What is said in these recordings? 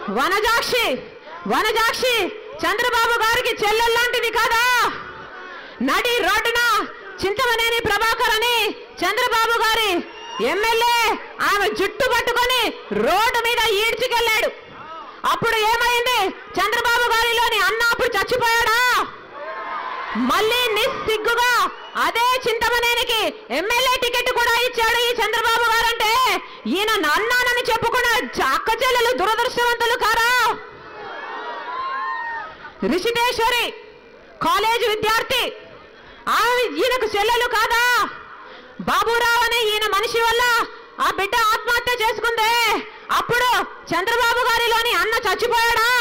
వనజాక్షి వనజాక్షి చంద్రబాబు గారికి చెల్లెల్లాంటిది కాదా నడి రోడ్డున చింతమనేని ప్రభాకర్ అని చంద్రబాబు గారి ఎమ్మెల్యే ఆమె జుట్టు పట్టుకొని రోడ్డు మీద ఈడ్చుకెళ్ళాడు అప్పుడు ఏమైంది చంద్రబాబు గారిలోని అన్న అప్పుడు చచ్చిపోయాడా మళ్ళీ నిస్సిగ్గుగా అదే చింతమనేనికి ఎమ్మెల్యే టికెట్ కూడా ఇచ్చాడు ఈ చంద్రబాబు గారంటే ఈయన నన్నానని చెప్పుకున్న అక్క చెల్లెలు దురదృష్టవంతులు కారా రిషిటేశ్వరి కాలేజ్ విద్యార్థి ఆమె ఈయనకు చెల్లెలు కాదా బాబురావు అనే ఈయన మనిషి వల్ల ఆ బిడ్డ ఆత్మహత్య చేసుకుందే అప్పుడు చంద్రబాబు గారిలోని అన్న చచ్చిపోయాడా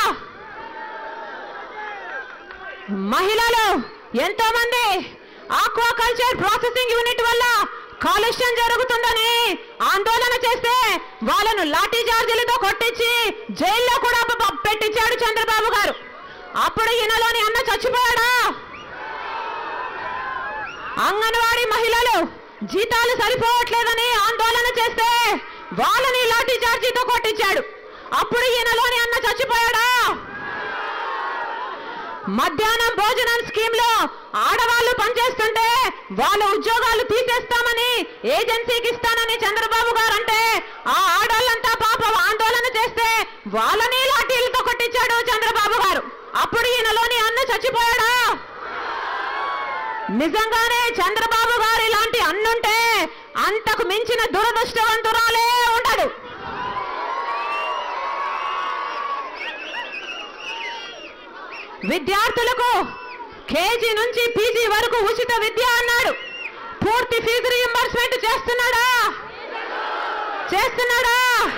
మహిళలు ఎంతో మంది ఆక్వాకల్చర్ ప్రాసెసింగ్ యూనిట్ వల్ల కాలుష్యం జరుగుతుందని ఆందోళన చేస్తే వాళ్ళను లాఠీ చార్జీలతో కొట్టించి జైల్లో కూడా ప- పెట్టించాడు చంద్రబాబు గారు అప్పుడు ఈయనలోని అన్న చచ్చిపోయాడా అంగన్వాడీ మహిళలు జీతాలు సరిపోవట్లేదని ఆందోళన చేస్తే వాళ్ళని లాఠీ చార్జీతో కొట్టించాడు అప్పుడు ఈయనలోని అన్న చచ్చిపోయాడా మధ్యాహ్నం భోజనం స్కీమ్ లో ఆడవాళ్ళు పనిచేస్తుంటే వాళ్ళ ఉద్యోగాలు తీసేస్తామని ఏజెన్సీకి ఇస్తానని చంద్రబాబు గారు అంటే ఆ ఆడవాళ్ళంతా పాపం ఆందోళన చేస్తే వాళ్ళని లాఠీలతో కొట్టించాడు చంద్రబాబు గారు అప్పుడు ఈయనలోని అన్న చచ్చిపోయాడా నిజంగానే చంద్రబాబు గారు ఇలాంటి అన్నుంటే అంతకు మించిన దురదృష్టవంతురాలే ఉండడు విద్యార్థులకు కేజీ నుంచి పీజీ వరకు ఉచిత విద్య అన్నాడు పూర్తి ఫీజు రీఎంబర్స్మెంట్ చేస్తున్నాడా చేస్తున్నాడా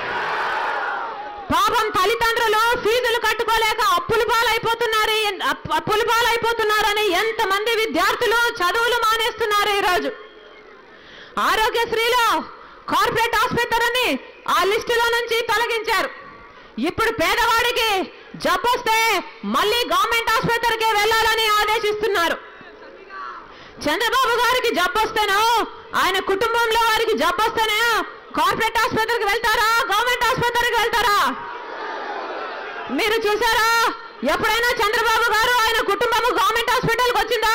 పాపం తల్లిదండ్రులు ఫీజులు కట్టుకోలేక అప్పులు పాలైపోతున్నారు అప్- అప్పులు పాలైపోతున్నారని ఎంతమంది విద్యార్థులు చదువులు మానేస్తున్నారు ఈరోజు ఆరోగ్యశ్రీలో కార్పొరేట్ ఆసుపత్రిని ఆ లిస్టులో నుంచి తొలగించారు ఇప్పుడు పేదవాడికి జబ్బు వస్తే మళ్ళీ గవర్నమెంట్ ఆసుపత్రికి వెళ్ళాలని ఆదేశిస్తున్నారు చంద్రబాబు గారికి జబ్బు వస్తేనో ఆయన కుటుంబంలో వారికి జబ్బు వస్తేనే కార్పొరేట్ ఆసుపత్రికి వెళ్తారా గవర్నమెంట్ ఆసుపత్రికి వెళ్తారా మీరు చూసారా ఎప్పుడైనా చంద్రబాబు గారు ఆయన కుటుంబము గవర్నమెంట్ హాస్పిటల్కి వచ్చిందా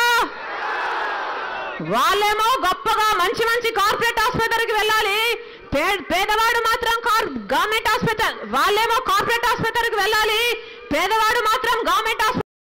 వాళ్ళేమో గొప్పగా మంచి మంచి కార్పొరేట్ ఆసుపత్రికి వెళ్ళాలి పే- పేదవాడు మాత్రం కార్ గవర్నమెంట్ ఆసుపత్రి వాళ్ళేమో కార్పొరేట్ ఆసుపత్రికి వెళ్ళాలి పేదవాడు మాత్రం గవర్నమెంట్ ఆసుపత్రి